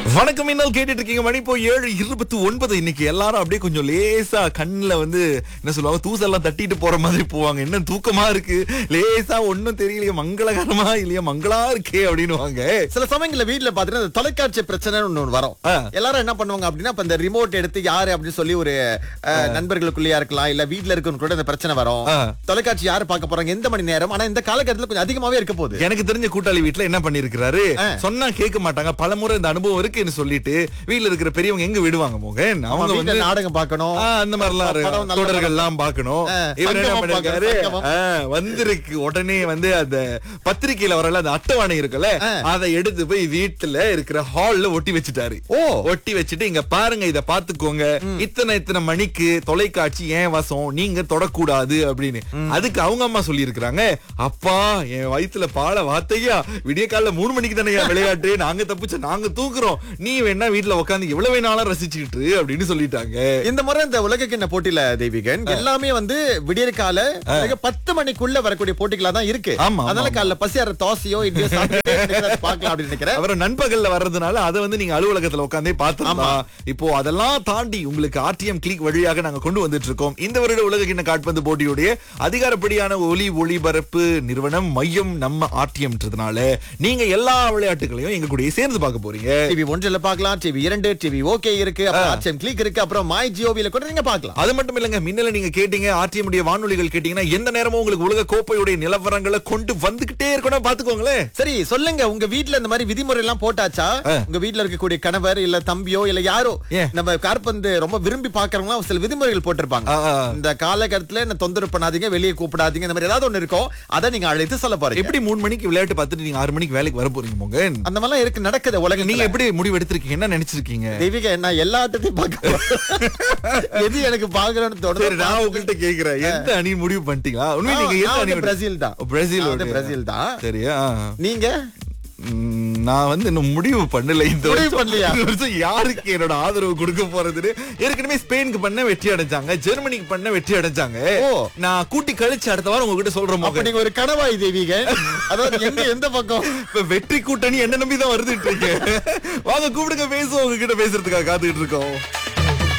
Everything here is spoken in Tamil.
வணக்கம் இன்னல் கேட்டுட்டு இருக்கீங்க மணி இப்போ ஏழு இருபத்தி ஒன்பது இன்னைக்கு எல்லாரும் அப்படியே கொஞ்சம் லேசா கண்ணுல வந்து என்ன சொல்லுவாங்க தூசெல்லாம் தட்டிட்டு போற மாதிரி போவாங்க என்ன தூக்கமா இருக்கு லேசா ஒண்ணும் தெரியலையே மங்களகரமா இல்லையா மங்களா இருக்கே அப்படின்னு சில சமயங்கள்ல வீட்ல பாத்தீங்கன்னா இந்த தொலைக்காட்சி பிரச்சனை ஒண்ணு வரும் ஆ. எல்லாரும் என்ன பண்ணுவாங்க அப்படின்னா இப்ப இந்த ரிமோட் எடுத்து யாரு அப்படின்னு சொல்லி ஒரு அஹ், நண்பர்களுக்குள்ளயா இருக்கலாம் இல்ல வீட்ல இருக்கவங்க கூட இந்த பிரச்சனை வரும் ஆ. தொலைக்காட்சி யாரு பார்க்க போறாங்க எந்த மணி நேரம் ஆனா இந்த காலகட்டத்துல கொஞ்சம் அதிகமாவே இருக்க போகுது எனக்கு தெரிஞ்ச கூட்டாளி வீட்டுல என்ன பண்ணிருக்கிறாரு சொன்னா கேட்க மாட்டாங்க பலமுறை இந்த அனுபவம் இருக்குன்னு சொல்லிட்டு வீட்ல இருக்கிற பெரியவங்க எங்க விடுவாங்க மோகன் அவங்க வீட்ல வந்து நாடகம் பார்க்கணும் ஆ, அந்த மாதிரிலாம் படம் இருக்கு. நல்ல தொடர்கள் எல்லாம் பார்க்கணும் ஆ, இவர் என்ன சங்கமம் பண்ணிருக்காரு பார்க்கணும், ஆ, வந்திருக்கு உடனே வந்து அந்த பத்திரிக்கையில வரல அந்த அட்டவணை இருக்குல்ல ஆ. அதை எடுத்து போய் வீட்டுல இருக்கிற ஹால்ல ஒட்டி வச்சுட்டாரு ஓ. ஒட்டி வச்சுட்டு இங்க பாருங்க இத பாத்துக்கோங்க இத்தனை இத்தனை மணிக்கு தொலைக்காட்சி ஏன் வசம் நீங்க தொடக்கூடாது அப்படின்னு அதுக்கு அவங்க அம்மா சொல்லி இருக்கிறாங்க அப்பா என் வயித்துல பால வார்த்தையா விடிய காலைல மூணு மணிக்கு தானே விளையாட்டு நாங்க தப்பிச்ச நாங்க தூக்குறோம் நீ வேணா வீட்டுல உட்காந்து எவ்வளவு வேணாலும் ரசிச்சுக்கிட்டு அப்படின்னு சொல்லிட்டாங்க இந்த முறை இந்த உலக கிண்ண போட்டியில தெய்வீகன் எல்லாமே வந்து விடியற் கால பிறகு பத்து மணிக்குள்ள வரக்கூடிய போட்டிகளா தான் இருக்கு ஆமா, அதனால ஆமா. காலைல பசியார தோசையோ இட்லியோ சாப்பிட்டுட்டே இருக்கிறத பார்க்கலாம் அப்படின்னு நினைக்கிறேன் அப்புறம் நண்பகல்ல வர்றதுனால அதை வந்து நீங்க அலுவலகத்துல உட்காந்தே பார்த்துக்கலாம் இப்போ அதெல்லாம் தாண்டி உங்களுக்கு ஆர்டிஎம் கிளிக் வழியாக நாங்க கொண்டு வந்துட்டு இருக்கோம் இந்த வருட உலக கிண்ண காட்பந்து போட்டியுடைய அதிகாரப்படியான ஒலி ஒளிபரப்பு நிறுவனம் மையம் நம்ம ஆர்டிஎம்ன்றதுனால நீங்க எல்லா விளையாட்டுகளையும் எங்க கூடயே சேர்ந்து பார்க்க போறீங்க டிவி ஒன்றுல பார்க்கலாம் டிவி இரண்டு டிவி ஓகே இருக்கு அப்புறம் ஆர்டிஎம் கிளிக் இருக்கு அப்புறம் மை ஜியோவில கூட நீங்க பார்க்கலாம் அது மட்டும் இல்லங்க மின்னல நீங்க கேட்டீங்க ஆர்டிஎம் உடைய வானொலிகள் கேட்டீங்கன்னா எந்த நேரமும் உங்களுக்கு உலக கோப்பையுடைய நிலவரங்களை கொண்டு வந்துகிட்டே இருக்கணும் பாத்துக்கோங்களேன் சரி சொல்லுங்க உங்க வீட்ல இந்த மாதிரி விதிமுறை எல்லாம் போட்டாச்சா உங்க வீட்ல இருக்கக்கூடிய கணவர் இல்ல தம்பியோ இல்ல யாரோ ஏன்? நம்ம கார்பந்து ரொம்ப விரும்பி பாக்குறவங்க சில விதிமுறைகள் போட்டிருப்பாங்க ஆ, ஆ. இந்த காலகட்டத்துல என்ன தொந்தரவு பண்ணாதீங்க வெளியே கூப்பிடாதீங்க இந்த மாதிரி ஏதாவது ஒண்ணு இருக்கும் அதை நீங்க அழைத்து சொல்ல போறீங்க எப்படி மூணு மணிக்கு விளையாட்டு பார்த்துட்டு நீங்க ஆறு மணிக்கு வேலைக்கு வர போறீங்க மோகன் அந்த மாதிரிலாம் இருக்கு நடக்குது உலகம் நீங்க எப்படி முடிவு எடுத்திருக்கீங்க என்ன நினைச்சிருக்கீங்க தெய்வீக நான் எல்லா ஆட்டத்தையும் பார்க்க எது எனக்கு பாக்குறேன்னு சரி தொடர்ந்து நான் உங்கள்கிட்ட கேக்குறேன் எந்த அணி முடிவு பண்ணிட்டீங்களா உண்மை ஆ, நீங்க நான் எந்த அணி வந்து பிரேசில் தான். பிரேசில் நான் வந்து பிரேசில் தான். சரியா நீங்க ம், நான் வந்து இன்னும் முடிவு பண்ணல இந்த முடிவு வருஷம். பண்ணலையா? இந்த வருஷம் யாருக்கு என்னோட ஆதரவு கொடுக்க போறதுன்னு ஏற்கனவே ஸ்பெயினுக்கு பண்ண வெற்றி அடைஞ்சாங்க ஜெர்மனிக்கு பண்ண வெற்றி அடைஞ்சாங்க ஓ. நான் கூட்டி கழிச்சு அடுத்த வாரம் உங்ககிட்ட சொல்றேன் அப்ப மோகன். நீங்க ஒரு கனவாய் தெய்வீக அதாவது எங்க எந்த பக்கம் இப்ப வெற்றி கூட்டணி என்ன நம்பி தான் வருதுட்டு இருக்கு வாங்க கூப்பிடுங்க பேசுவோம் உங்ககிட்ட பேசுறதுக்காக காத்துக்கிட்டு இருக்கோம்